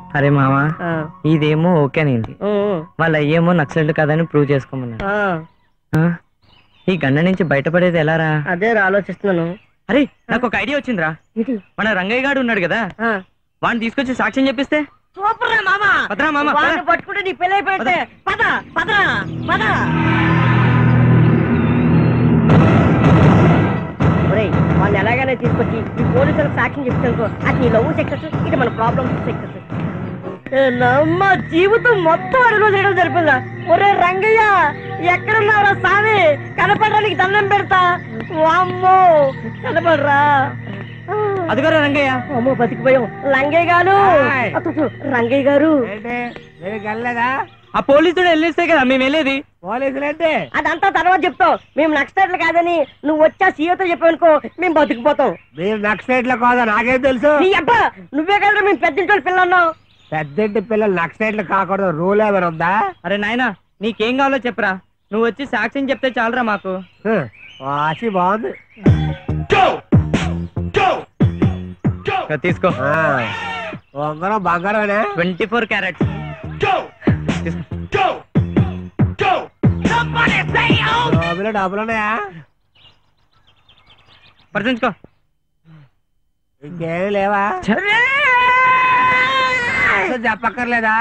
అరే మామా ఆ, ఇదేమో ఓకే అనింది ఉమ్, వాళ్ళ అయ్యేమో నక్సల్ కదని ప్రూవ్ చేసుకోమన్నారు ఆ, ఆ? ఈ గండ నుంచి బయటపడేది ఎలారా అదే రా ఆలోచిస్తున్నాను అరే నాకు ఒక ఐడియా వచ్చిందిరా ఇది మన రంగయ్య గాడు ఉన్నాడు కదా ఆ. వాడిని తీసుకొచ్చి సాక్ష్యం చెప్పిస్తే సూపర్ రా మామ పదరా మామ, పద. వాడిని పట్టుకుంటే నీ పెళ్ళి అయిపోతే పద పదరా పద ఒరేయ్ వాడిని ఎలాగైనా తీసుకొచ్చి ఈ పోలీసులకు సాక్ష్యం చెప్తానుకో అది నీ లవ్ సెక్టర్స్ ఇది మన ప్రాబ్లమ్ సెక్టర్స్ నమ్మ జీవితం మొత్తం అడుగు చేయడం జరిపిందా ఒరే రంగయ్య ఎక్కడున్నారా స్వామి కనపడడానికి దండం పెడతా వామ్మో కనపడరా అదిగోరా రంగయ్య అమ్మో బతికిపోయాం రంగయ్య గారు హాయ్. అతుతు, రంగయ్య గారు ఏంటి మీరు వెళ్ళలేదా ఆ పోలీసుడు వెళ్ళేస్తే కదా మేము వెళ్ళేది పోలీసులు ఏంటి అదంతా తర్వాత చెప్తాం మేము నక్సలైట్లు కాదని నువ్వు వచ్చా సీఎతో చెప్పావనుకో మేము బతికిపోతాం మీరు నక్సలైట్ల కాదా నాకేం తెలుసు నీ అబ్బా నువ్వే కదా మేము పెద్దింటి పిల్ల అన్నావు పెద్దంటి పిల్లలు నక్సలైట్లు కాకూడదు రూల్ ఏమైనా ఉందా అరే నాయనా నీకేం కావాలో చెప్పరా నువ్వు వచ్చి సాక్ష్యం చెప్తే చాలరా మాకు హ, వాసి బాగుంది ఇక తీసుకో ఆ, ఉంగరం బంగారమేనా ట్వంటీ ఫోర్ క్యారెట్స్ డబ్బులు డబ్బులు ఉన్నాయా పరిచించుకో ఇంకేమీ లేవా అసలు చెప్పక్కర్లేదా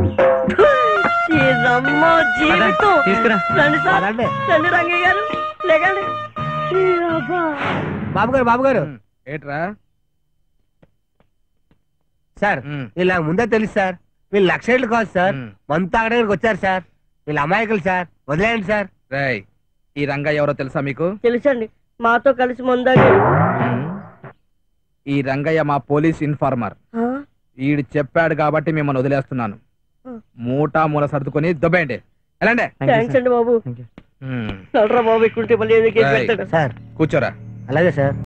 ఈ రమ్మ జీవితం తీసుకురా. రండి సార్ పదండి. రండి రంగయ్య గారు లేకండి ఈ అబ్బా. బాబు గారు బాబు గారు ఏట్రా సార్ ఉమ్. వీళ్ళు నాకు ముందే తెలుసు సార్ వీళ్ళు నక్సలైట్లు కాదు సార్ ఉమ్. మందు తాగడానికి వచ్చారు సార్ వీళ్ళు అమాయకులు సార్ వదిలేయండి సార్ రేయ్ ఈ రంగయ్య ఎవరో తెలుసా మీకు తెలుసండి మాతో కలిసి ముందాడు ఈ రంగయ్య మా పోలీస్ ఇన్ఫార్మర్ ఈడు చెప్పాడు కాబట్టి మిమ్మల్ని వదిలేస్తున్నాను ఉమ్. మూటా మూల సర్దుకొని దొబ్బేయండి ఎలాండే థ్యాంక్స్ అండి బాబు ఉమ్. నల్రా బాబు ఇక్కడ మళ్ళీ ఏదో కేసు Right. పెడతాడు సార్ కూర్చోరా అలాగే సార్